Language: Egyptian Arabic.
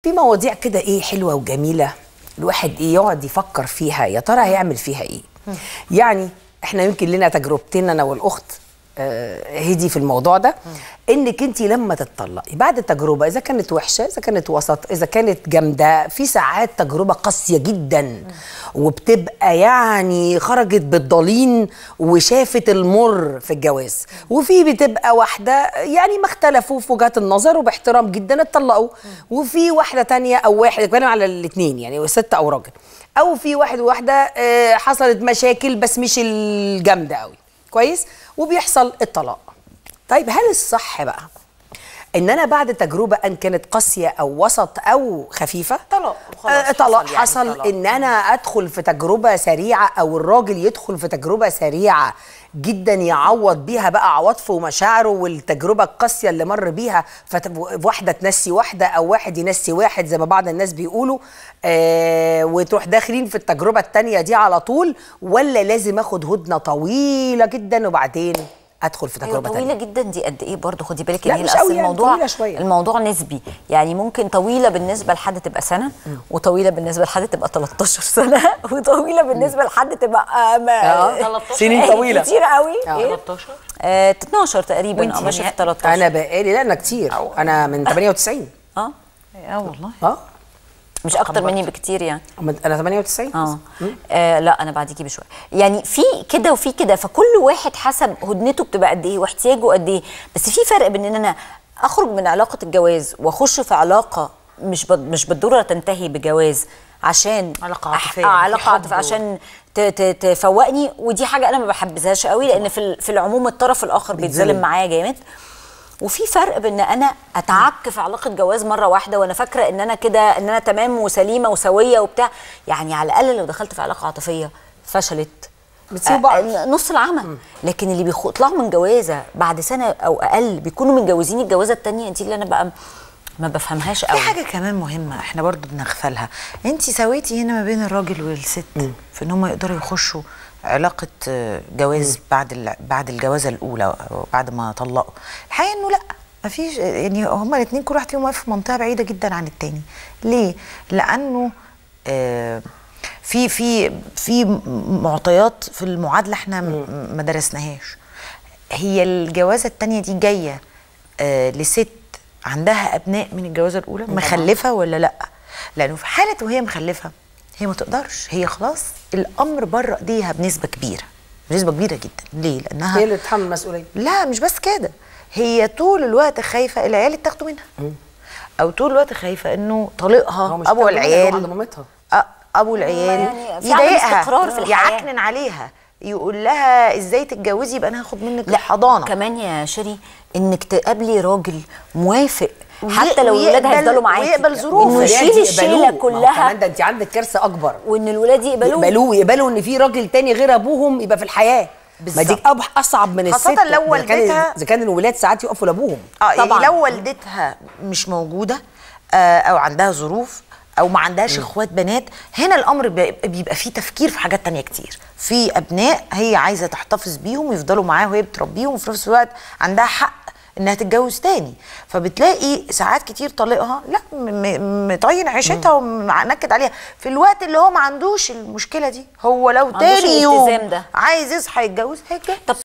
في مواضيع كده ايه حلوه وجميله الواحد ايه يقعد يفكر فيها يا ترى هيعمل فيها ايه يعني احنا يمكن لنا تجربتين انا والاخت آه، هدي في الموضوع ده انك انت لما تتطلقي بعد التجربه اذا كانت وحشه اذا كانت وسط اذا كانت جامده في ساعات تجربه قاسيه جدا وبتبقى يعني خرجت بالضلين وشافت المر في الجواز وفي بتبقى واحده يعني ما اختلفوا في وجهات النظر وباحترام جدا اتطلقوا وفي واحده تانية او واحد بتكلم على الاثنين يعني ست او راجل او في واحد وواحده آه، حصلت مشاكل بس مش الجامده قوي كويس وبيحصل الطلاق طيب هل الصح بقى ان انا بعد تجربه ان كانت قاسيه او وسط او خفيفه طلاق وخلاص، آه طلاق حصل حصل, يعني حصل طلاق. ان انا ادخل في تجربه سريعه او الراجل يدخل في تجربه سريعه جدا يعوض بيها بقى عواطفه ومشاعره والتجربه القاسيه اللي مر بيها فواحده تنسي واحده او واحد ينسي واحد زي ما بعض الناس بيقولوا آه وتروح داخلين في التجربه التانيه دي على طول ولا لازم اخد هدنه طويله جدا وبعدين ادخل في ايوه تجربه طويله تانيه جدا دي قد ايه برضه خدي بالك لا، ان هي مش اصل قوي يعني، الموضوع طويلة شوية. الموضوع نسبي يعني ممكن طويله بالنسبه لحد تبقى سنه وطويله بالنسبه لحد تبقى 13 سنه وطويله بالنسبه لحد تبقى آه ما- آه، سنين طويله كتير قوي آه. إيه؟ 13 آه 12 تقريبا وانتي اه ماشيه في يعني 13 انا بقالي لا انا كتير انا من 98 اه اه والله اه مش اكتر مني بكتير يعني من- انا 98 اه آه، لا انا بعديكي بشويه يعني في كده وفي كده فكل واحد حسب هدنته بتبقى قد ايه واحتياجه قد ايه بس في فرق بين ان انا اخرج من علاقه الجواز واخش في علاقه مش بد- مش بالضروره تنتهي بجواز عشان علاقة أح- عاطفية، آه في علاقه حب عاطفيه و- عشان ت- ت- تفوقني ودي حاجه انا ما بحبذهاش قوي لان في ال- في العموم الطرف الاخر بيتظلم. بيتظلم معايا جامد وفي فرق بين ان انا اتعك في علاقه جواز مره واحده وانا فاكره ان انا كده ان انا تمام وسليمه وسويه وبتاع يعني على الاقل لو دخلت في علاقه عاطفيه فشلت بتسيبوا بعض. آه، نص العمل لكن اللي بيطلعوا من جوازه بعد سنه او اقل بيكونوا متجوزين الجوازه التانية دي اللي انا بقى ما بفهمهاش في قوي حاجه كمان مهمه احنا برضو بنغفلها انت سويتي هنا ما بين الراجل والست في ان هم يقدروا يخشوا علاقه آه، جواز بعد ال- بعد الجوازه الاولى أو بعد ما طلقوا الحقيقه انه لا ما فيش يعني هما الاثنين كل واحد فيهم واقف في منطقه بعيده جدا عن التاني ليه لانه آه في في في معطيات في المعادله احنا م- ما درسناهاش هي الجوازه التانية دي جايه آه لست عندها ابناء من الجوازه الاولى مخلفه ولا لا لانه في حاله وهي مخلفه هي ما تقدرش هي خلاص الامر بره ايديها بنسبه كبيره بنسبه كبيره جدا ليه لانها هي اللي تتحمل المسؤوليه لا مش بس كده هي طول الوقت خايفه العيال يتاخدوا منها او طول الوقت خايفه انه طالقها هو مش ابو بتاخد منها، هو العيال عند مامتها أ- ابو العيال يعني في عدم يضايقها استقرار في الحياة. يعكنن عليها يقول لها ازاي تتجوزي يبقى انا هاخد منك الحضانه كمان يا شيري انك تقابلي راجل موافق وي- حتى لو الولاد ويقبل- هيفضلوا معاكي ويقبل ظروفه. انه الولاد يشيل الشيله يقبلوه. ما هو كلها كمان ده انت عندك كارثه اكبر وان الولاد يقبلوه يقبلوه يقبلوا ان في راجل تاني غير ابوهم يبقى في الحياه ما دي بالظبط. أب- اصعب من خاصة الست لو إذا كان- والدتها- اذا كان الولاد ساعات يقفوا لابوهم اه طبعاً. يعني لو والدتها مش موجوده آه او عندها ظروف او ما عندهاش اخوات بنات هنا الامر بي- بيبقى فيه تفكير في حاجات تانية كتير في ابناء هي عايزه تحتفظ بيهم ويفضلوا معاها وهي بتربيهم وفي نفس الوقت عندها حق انها تتجوز تاني فبتلاقي ساعات كتير طليقها لا م- م- مطين عيشتها ومنكد عليها في الوقت اللي هو ما عندوش المشكله دي هو لو ما عندوش تاني يوم الالتزام ده. عايز يصحى يتجوز هيتجوز طب